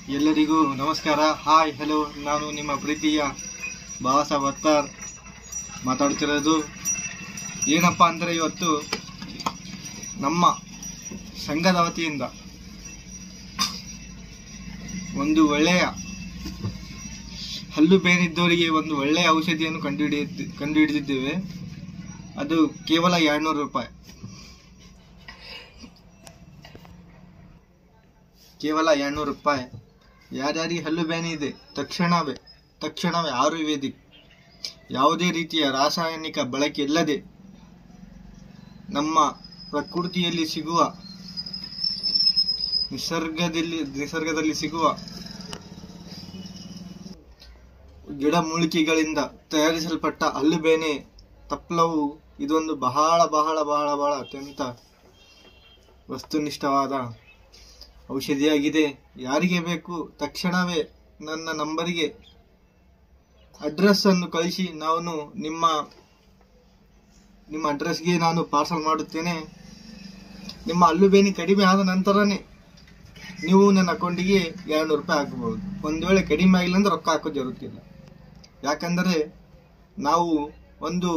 ಎಲ್ಲರಿಗೂ ನಮಸ್ಕಾರ hi hello ನಾನು ನಿಮ್ಮ ಪ್ರೀತಿಯ ಬಾಸ ವತ್ತಾರ್ ಮಾತಾಡ್ತಿರೋದು ಏನಪ್ಪ ಅಂದರೆ ಇವತ್ತು ನಮ್ಮ ಸಂಘದ ವತಿಯಿಂದ ಒಂದು ಒಳ್ಳೆಯ ಹಲ್ಲು ಬೇನಿದ್ದವರಿಗೆ ಒಂದು ಒಳ್ಳೆಯ ಔಷಧಿಯನ್ನು ಕಂಡುಹಿಡಿಯುತ್ತ ಕಂಡುಹಿಡಿದಿದ್ದೇವೆ ಅದು ಕೇವಲ ಎರಡ್ನೂರು ರೂಪಾಯಿ ಕೇವಲ ಎರಡ್ನೂರು ರೂಪಾಯಿ ಯಾರ್ಯಾರಿಗೆ ಹಲ್ಲು ಬ್ಯಾನಿ ಇದೆ ತಕ್ಷಣವೇ ತಕ್ಷಣವೇ ಆಯುರ್ವೇದಿಕ್ ಯಾವುದೇ ರೀತಿಯ ರಾಸಾಯನಿಕ ಬಳಕೆ ಇಲ್ಲದೆ ನಮ್ಮ ಪ್ರಕೃತಿಯಲ್ಲಿ ಸಿಗುವ ನಿಸರ್ಗದಲ್ಲಿ ನಿಸರ್ಗದಲ್ಲಿ ಸಿಗುವ ಗಿಡಮೂಲಿಕೆಗಳಿಂದ ತಯಾರಿಸಲ್ಪಟ್ಟ ಹಲ್ಲು ಬೇನೆ ತಪ್ಪಲವು ಇದೊಂದು ಬಹಳ ಬಹಳ ಬಹಳ ಬಹಳ ಅತ್ಯಂತ ವಸ್ತುನಿಷ್ಠವಾದ ಔಷಧಿಯಾಗಿದೆ ಯಾರಿಗೆ ಬೇಕು ತಕ್ಷಣವೇ ನನ್ನ ನಂಬರಿಗೆ ಅಡ್ರೆಸ್ ಅನ್ನು ಕಳಿಸಿ ನಾನು ನಿಮ್ಮ ನಿಮ್ಮ ಅಡ್ರೆಸ್ಗೆ ನಾನು ಪಾರ್ಸಲ್ ಮಾಡುತ್ತೇನೆ ನಿಮ್ಮ ಹಲ್ಲು ಬೇನಿ ಕಡಿಮೆ ಆದ ನಂತರನೇ ನೀವು ನನ್ನ ಅಕೌಂಟಿಗೆ ಎರಡ್ನೂರು ರೂಪಾಯಿ ಹಾಕಬಹುದು ಒಂದು ವೇಳೆ ಕಡಿಮೆ ಆಗಿಲ್ಲ ಅಂದ್ರೆ ರೊಕ್ಕ ಹಾಕೋದು ಇರುತ್ತಿಲ್ಲ ಯಾಕಂದರೆ ನಾವು ಒಂದು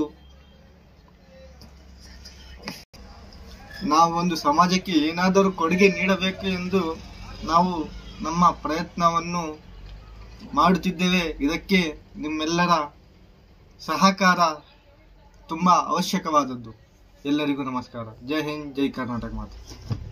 ನಾವು ಒಂದು ಸಮಾಜಕ್ಕೆ ಏನಾದರೂ ಕೊಡುಗೆ ನೀಡಬೇಕು ಎಂದು ನಾವು ನಮ್ಮ ಪ್ರಯತ್ನವನ್ನು ಮಾಡುತ್ತಿದ್ದೇವೆ ಇದಕ್ಕೆ ನಿಮ್ಮೆಲ್ಲರ ಸಹಕಾರ ತುಂಬ ಅವಶ್ಯಕವಾದದ್ದು ಎಲ್ಲರಿಗೂ ನಮಸ್ಕಾರ ಜೈ ಹಿಂದ್ ಜೈ ಕರ್ನಾಟಕ ಮಾತು